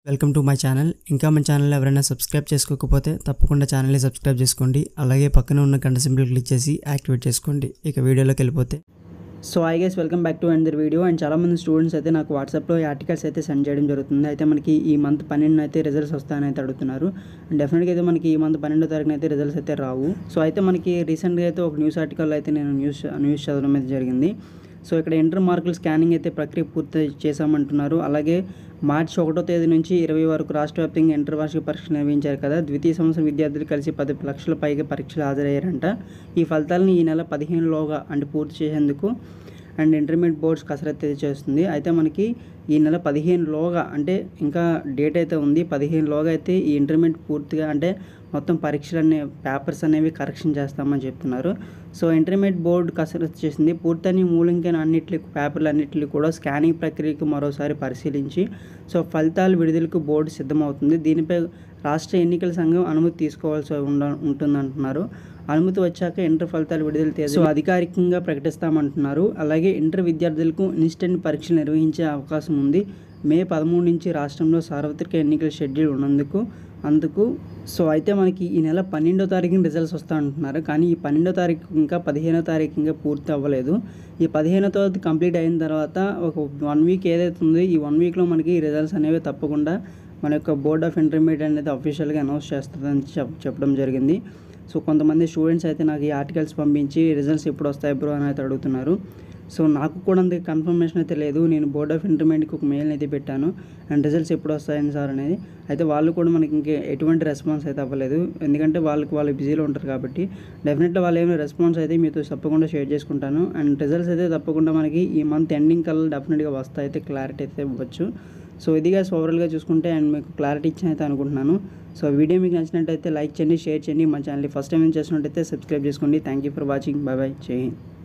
welcome to my channel ఇంకా మన channel ఎవరైనా సబ్స్క్రైబ్ చేసుకోకపోతే తప్పకుండా ఛానల్ని సబ్స్క్రైబ్ చేసుకోండి అలాగే పక్కన ఉన్న గంట సింబల్ క్లిక్ చేసి యాక్టివేట్ చేసుకోండి ఇక వీడియోలోకి వెళ్ళిపోతే so I guys welcome back to another video and చాలామంది స్టూడెంట్స్ అయితే నాకు వాట్సాప్లో ఈ ఆర్టికల్స్ అయితే సెండ్ చేయడం జరుగుతుంది అయితే మనకి ఈ మంత్ పన్నెండున అయితే రిజల్ట్స్ వస్తాయని అయితే అడుగుతున్నారు అండ్ డెఫినెట్గా అయితే మనకి ఈ మంత్ పన్నెండో తారీఖున అయితే రిజల్ట్స్ అయితే రావు సో అయితే మనకి రీసెంట్గా అయితే ఒక న్యూస్ ఆర్టికల్ అయితే నేను న్యూస్ న్యూస్ చదవడం అయితే జరిగింది సో ఇక్కడ ఇంటర్ మార్కులు స్కానింగ్ అయితే ప్రక్రియ పూర్తి చేశామంటున్నారు అలాగే మార్చి ఒకటో తేదీ నుంచి ఇరవై వరకు రాష్ట్ర వ్యాప్తంగా ఇంటర్ వార్షిక పరీక్షలు నిర్వహించారు కదా ద్వితీయ సంవత్సరం విద్యార్థులు కలిసి పది లక్షల పైగా పరీక్షలు హాజరయ్యారంట ఈ ఫలితాలను ఈ నెల పదిహేనులోగా అంటే పూర్తి చేసేందుకు అండ్ ఇంటర్మీడియట్ బోర్డ్స్ కసరత్తు అయితే చేస్తుంది అయితే మనకి ఈ నెల పదిహేనులోగా అంటే ఇంకా డేట్ అయితే ఉంది పదిహేనులోగా అయితే ఈ ఇంటర్మీడియట్ పూర్తిగా అంటే మొత్తం పరీక్షలు అనే పేపర్స్ అనేవి కరెక్షన్ చేస్తామని చెప్తున్నారు సో ఇంటర్మీడియట్ బోర్డు కసరత్తు చేసింది పూర్తని మూలింకైన అన్నిటి పేపర్లు అన్నింటినీ కూడా స్కానింగ్ ప్రక్రియకు మరోసారి పరిశీలించి సో ఫలితాలు విడుదలకు బోర్డు సిద్ధమవుతుంది దీనిపై రాష్ట్ర ఎన్నికల సంఘం అనుమతి తీసుకోవాల్సి ఉండ ఉంటుందంటున్నారు అనుమతి వచ్చాక ఇంటర్ ఫలితాలు విడుదల తేదీ సో అధికారికంగా ప్రకటిస్తామంటున్నారు అలాగే ఇంటర్ విద్యార్థులకు ఇన్స్టెంట్ పరీక్షలు నిర్వహించే అవకాశం ఉంది మే పదమూడు నుంచి రాష్ట్రంలో సార్వత్రిక ఎన్నికల షెడ్యూల్ ఉన్నందుకు అందుకు సో అయితే మనకి ఈ నెల పన్నెండో తారీఖున రిజల్ట్స్ వస్తా అంటున్నారు కానీ ఈ పన్నెండో తారీఖు ఇంకా పదిహేనో తారీఖు ఇంకా పూర్తి అవ్వలేదు ఈ పదిహేనో తారీఖు కంప్లీట్ అయిన తర్వాత ఒక వన్ వీక్ ఏదైతే ఉందో ఈ వన్ వీక్లో మనకి రిజల్ట్స్ అనేవి తప్పకుండా మన యొక్క బోర్డ్ ఆఫ్ ఇంటర్మీడియట్ అనేది అఫీషియల్గా అనౌన్స్ చేస్తుందని చెప్ చెప్పడం జరిగింది సో కొంతమంది స్టూడెంట్స్ అయితే నాకు ఈ ఆర్టికల్స్ పంపించి రిజల్ట్స్ ఎప్పుడు వస్తాయి బ్రో అని అయితే అడుగుతున్నారు సో నాకు కూడా అంత కన్ఫర్మేషన్ అయితే లేదు నేను బోర్డ్ ఆఫ్ ఇంటర్మీడియట్కి ఒక మెయిల్ అయితే పెట్టాను అండ్ రిజల్ట్స్ ఎప్పుడు వస్తాయని సార్ అనేది అయితే వాళ్ళు కూడా మనకి ఇంకే ఎటువంటి రెస్పాన్స్ అయితే అవ్వలేదు ఎందుకంటే వాళ్ళకి వాళ్ళు బిజీలో ఉంటారు కాబట్టి డెఫినెట్గా వాళ్ళు ఏమైనా రెస్పాన్స్ అయితే మీతో తప్పకుండా షేర్ చేసుకుంటాను అండ్ రిజల్ట్స్ అయితే తప్పకుండా మనకి ఈ మంత్ ఎండింగ్ కల్లా డెఫినెట్గా వస్తాయి అయితే క్లారిటీ అయితే ఇవ్వచ్చు సో ఇదిగా ఓవరాల్గా చూసుకుంటే అండ్ మీకు క్లారిటీ ఇచ్చిన అయితే అనుకుంటున్నాను సో వీడియో మీకు నచ్చినట్టయితే లైక్ చేయండి షేర్ చేయండి మా ఛానల్ ఫస్ట్ టైం చేసినట్టయితే సబ్స్క్రైబ్ చేసుకోండి thank you for watching bye bye Jai Hind